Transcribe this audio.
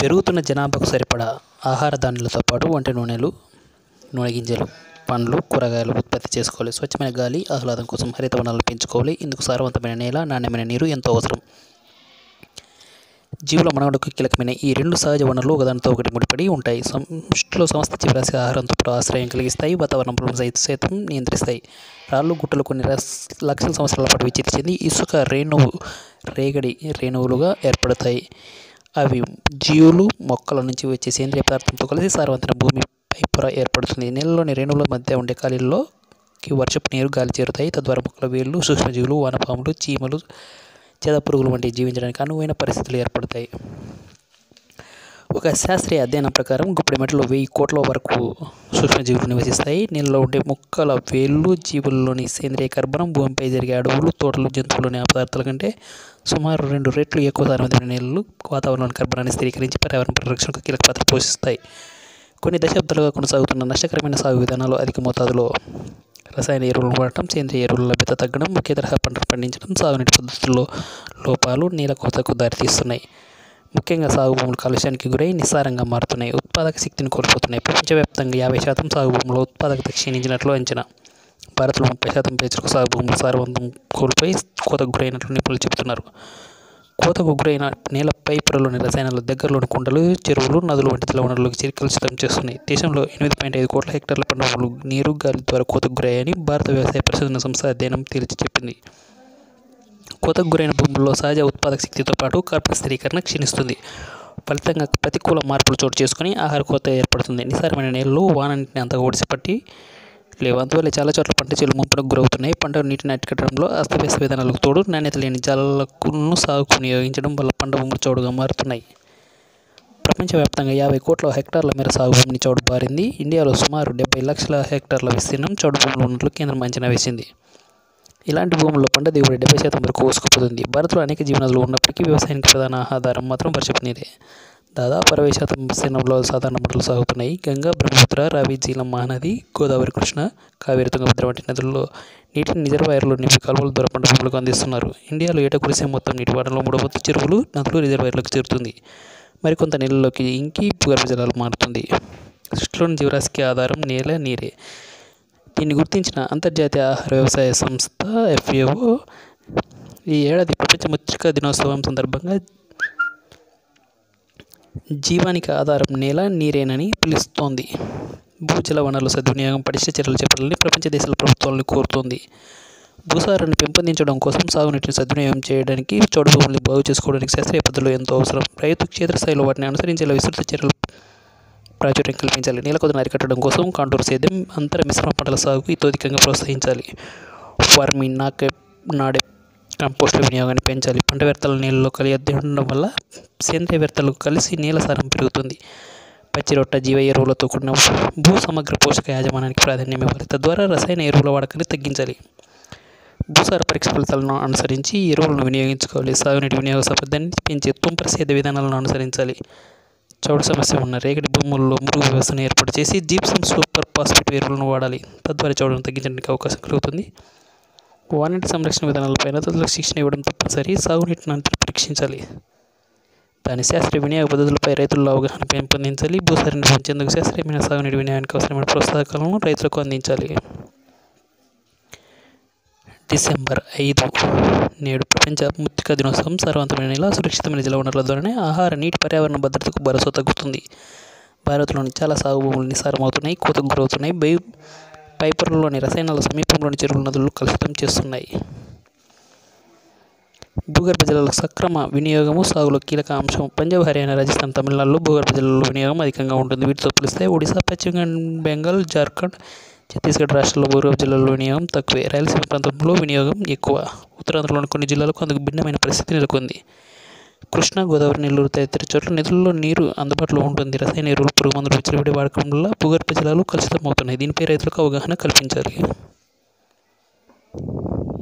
పెరుగుతున్న జనాభాకు సరిపడా ఆహార ధాన్యాలతో పాటు వంట నూనెలు నూనె గింజలు పండ్లు కూరగాయలు ఉత్పత్తి చేసుకోవాలి స్వచ్ఛమైన గాలి ఆహ్లాదం కోసం హరిత వనాలను పెంచుకోవాలి ఇందుకు సారవంతమైన నేల నాణ్యమైన నీరు ఎంతో అవసరం జీవుల మనుగడకు కీలకమైన ఈ రెండు సహజ వనరులు ఒకదానితో ఒకటి ముడిపడి ఉంటాయి సృష్టిలో సమస్త జీవరాశి ఆహారంతో పాటు ఆశ్రయం కలిగిస్తాయి వాతావరణంలో సైత సైతం నియంత్రిస్తాయి రాళ్ళు గుట్టలు కొన్ని రస్- లక్షల సంవత్సరాల పాటు విచ్చితి చెంది ఇసుక రేణువు రేగడి రేణువులుగా ఏర్పడతాయి అవి జీవులు మొక్కల నుంచి వచ్చే సేంద్రియ పదార్థంతో కలిసి సారవంతమైన భూమి పై పొర ఏర్పడుతుంది నేలలోని రేణువుల మధ్య ఉండే ఖాళీల్లోకి వర్షపు నీరు గాలి చేరుతాయి తద్వారా మొక్కల వేళ్ళు సూక్ష్మజీవులు వానపాములు చీమలు చెద పురుగులు వంటివి జీవించడానికి అనువైన పరిస్థితులు ఏర్పడతాయి ఒక శాస్త్రీయ అధ్యయనం ప్రకారం గుప్పెడి మెటలో వెయ్యి కోట్ల వరకు సూక్ష్మజీవులు నివసిస్తాయి నీళ్ళలో ఉండే మొక్కల వేళ్ళు జీవుల్లోని సేంద్రియ కర్బనం భూమిపై జరిగే అడవులు తోటలు జంతువులోని ఆ పదార్థాల కంటే సుమారు రెండు రెట్లు ఎక్కువ సారవంతమైన నీళ్ళు వాతావరణంలోని కర్బనాన్ని స్థిరీకరించి పర్యావరణ పరిరక్షణకు కీలక పాత్ర పోషిస్తాయి కొన్ని దశాబ్దాలుగా కొనసాగుతున్న నష్టకరమైన సాగు విధానాలు అధిక మోతాదులో రసాయన ఎరువులను వాడటం సేంద్రియ ఎరువుల లభ్యత తగ్గడం ముఖ్య తరహా పంటలు పండించడం సాగునీటి పద్ధతుల్లో లోపాలు నీళ్ళ కొరతకు దారితీస్తున్నాయి ముఖ్యంగా సాగు భూములు కాలుష్యానికి గురై నిస్సారంగా మారుతున్నాయి ఉత్పాదక శక్తిని కోల్పోతున్నాయి ప్రపంచవ్యాప్తంగా యాభై శాతం సాగు భూముల ఉత్పాదకత క్షీణించినట్లు అంచనా భారత్లో ముప్పై శాతం పైచలకు సాగు భూములు సారవంతం కోల్పోయి కోతకు గురైనట్లు నిపుణులు చెబుతున్నారు కోతకు గురైన నేలపై పొరలోని రసాయనాలు దగ్గరలోని కుంటలు చెరువులు నదులు వంటి జల వనరులకు చేరి కలుషితం చేస్తున్నాయి దేశంలో ఎనిమిది పాయింట్ ఐదు కోట్ల హెక్టార్ల పంట భూములు నీరు గాలి ద్వారా కోతకు గురయ్యాయని భారత వ్యవసాయ పరిశోధన సంస్థ అధ్యయనం తేల్చి చెప్పింది కోతకు గురైన భూముల్లో సహజ ఉత్పాదక శక్తితో పాటు కార్బన్ స్థిరీకరణ క్షీణిస్తుంది ఫలితంగా ప్రతికూల మార్పులు చోటు చేసుకుని ఆహార కొరత ఏర్పడుతుంది నిసారమైన నేలలు వాన నీటిని అంతగా ఒడిసిపట్టి లేవు అందువల్ల చాలా చోట్ల పంట చేలు ముంపునకు గురవుతున్నాయి పంట నీటిని అరికట్టడంలో అస్తవ్యస్త విధానాలకు తోడు నాణ్యత లేని జలాలను సాగుకు వినియోగించడం వల్ల పంట భూములు చౌడుగా మారుతున్నాయి ప్రపంచవ్యాప్తంగా యాభై కోట్ల హెక్టార్ల మేర సాగు భూమిని చౌడు బారింది ఇండియాలో సుమారు డెబ్బై లక్షల హెక్టార్ల విస్తీర్ణం చౌడు భూములు ఉన్నట్లు కేంద్రం అంచనా వేసింది ఇలాంటి భూముల్లో పంట దిగుబడి డెబ్బై శాతం వరకు కోసుకుపోతుంది భారత్లో అనేక జీవనదులు ఉన్నప్పటికీ వ్యవసాయానికి ప్రధాన ఆధారం మాత్రం వర్షపు నీరే దాదాపు అరవై శాతం విస్తీర్ణంలో సాధారణ పంటలు సాగుతున్నాయి గంగా బ్రహ్మపుత్ర రావి జీలం మహానది గోదావరి కృష్ణ కావేరి తుంగభద్ర వంటి నదుల్లో నీటిని రిజర్వాయర్లు నింపి కాలువల ద్వారా పంట భూములకు అందిస్తున్నారు ఇండియాలో ఏటా కురిసే మొత్తం నీటి వాడలో మూడో వంతు చెరువులు నదులు రిజర్వాయర్లకు చేరుతుంది మరికొంత నీళ్ళలోకి ఇంకి భూగర్భ జలాలు మారుతుంది సృష్టిలోని జీవరాశికి ఆధారం నేల నీరే దీన్ని గుర్తించిన అంతర్జాతీయ ఆహార వ్యవసాయ సంస్థ ఎఫ్ఏఓ ఈ ఏడాది ప్రపంచ మత్స్యక దినోత్సవం సందర్భంగా జీవానికి ఆధారం నేల నీరేనని పిలుస్తోంది భూజల వనరుల సద్వినియోగం పటిష్ట చర్యలు చేపట్టాలని ప్రపంచ దేశాల ప్రభుత్వాలను కోరుతోంది భూసారాన్ని పెంపొందించడం కోసం సాగునీటిని సద్వినియోగం చేయడానికి చౌడు భూముల్ని బాగు చేసుకోవడానికి శాస్త్రీయ పద్ధతులు ఎంతో అవసరం రైతు క్షేత్రస్థాయిలో వాటిని అనుసరించేలా విస్తృత చర్యలు ప్రాచుర్యం కల్పించాలి నీళ్ళ కొద్దిని అరికట్టడం కోసం కాంటూరు సేద్యం అంతర మిశ్రమ పంటల సాగుకు ఇతోధికంగా ప్రోత్సహించాలి వర్మి నాకే నాడే కంపోస్టుల వినియోగాన్ని పెంచాలి పంట వ్యర్థాలు నీళ్ళలో కలిగి ఉండడం వల్ల సేంద్రియ వ్యర్థాలు కలిసి నీళ్ళ సారం పెరుగుతుంది పచ్చి రొట్ట జీవ ఎరువులతో కూడిన భూ సమగ్ర పోషక యాజమాన్యానికి ప్రాధాన్యం ఇవ్వాలి తద్వారా రసాయన ఎరువుల వాడకాన్ని తగ్గించాలి భూసార పరీక్ష ఫలితాలను అనుసరించి ఎరువులను వినియోగించుకోవాలి సాగునీటి వినియోగ సామర్థ్యాన్ని పెంచే తుంపర సేద్య విధానాలను అనుసరించాలి చౌడు సమస్య ఉన్న రేగడి భూముల్లో మురుగు వ్యవస్థను ఏర్పాటు చేసి జీప్సం సూపర్ ఫాస్ఫేట్ ఎరువులను వాడాలి తద్వారా చౌడును తగ్గించడానికి అవకాశం కలుగుతుంది వానీటి సంరక్షణ విధానాలపైన తదులకు శిక్షణ ఇవ్వడం తప్పనిసరి సాగునీటిని అంతా పరీక్షించాలి దాని శాస్త్రీయ వినియోగ పద్ధతులపై రైతుల్లో అవగాహన పెంపొందించాలి భూసారాన్ని పెంచేందుకు శాస్త్రీయమైన సాగునీటి వినియోగానికి అవసరమైన ప్రోత్సాహకాలను రైతులకు అందించాలి డిసెంబర్ ఐదు నేడు ప్రపంచ మృతిక దినోత్సవం సారవంతమైన నెల సురక్షితమైన జల వనరుల ద్వారానే ఆహార నీటి పర్యావరణ భద్రతకు భరోసా తగ్గుతుంది భారత్లోని చాలా సాగు భూములు నిస్సారమవుతున్నాయి కోతకు గురవుతున్నాయి బై పైపొరలోని రసాయనాల సమీపంలోని చెరువుల నదులు కలుషితం చేస్తున్నాయి భూగర్భ జలాల సక్రమ వినియోగము సాగులో కీలక అంశం పంజాబ్ హర్యానా రాజస్థాన్ తమిళనాడులో భూగర్భ జలాల వినియోగం అధికంగా ఉంటుంది వీటితో పోలిస్తే ఒడిశా పశ్చిమ బెంగాల్ జార్ఖండ్ ఛత్తీస్గఢ్ రాష్ట్రాల్లో భూగర్భ జలాల వినియోగం తక్కువే రాయలసీమ ప్రాంతంలో వినియోగం ఎక్కువ ఉత్తరాంధ్రలోని కొన్ని జిల్లాలకు అందుకు భిన్నమైన పరిస్థితి నెలకొంది కృష్ణా గోదావరి నెల్లూరు తదితర చోట్ల నదుల్లో నీరు అందుబాటులో ఉంటుంది రసాయన ఎరువులు పురుగు మందులు విచ్చలవిడి వాడకం వల్ల భూగర్భ జలాలు కలుషితం అవుతున్నాయి దీనిపై రైతులకు అవగాహన కల్పించాలి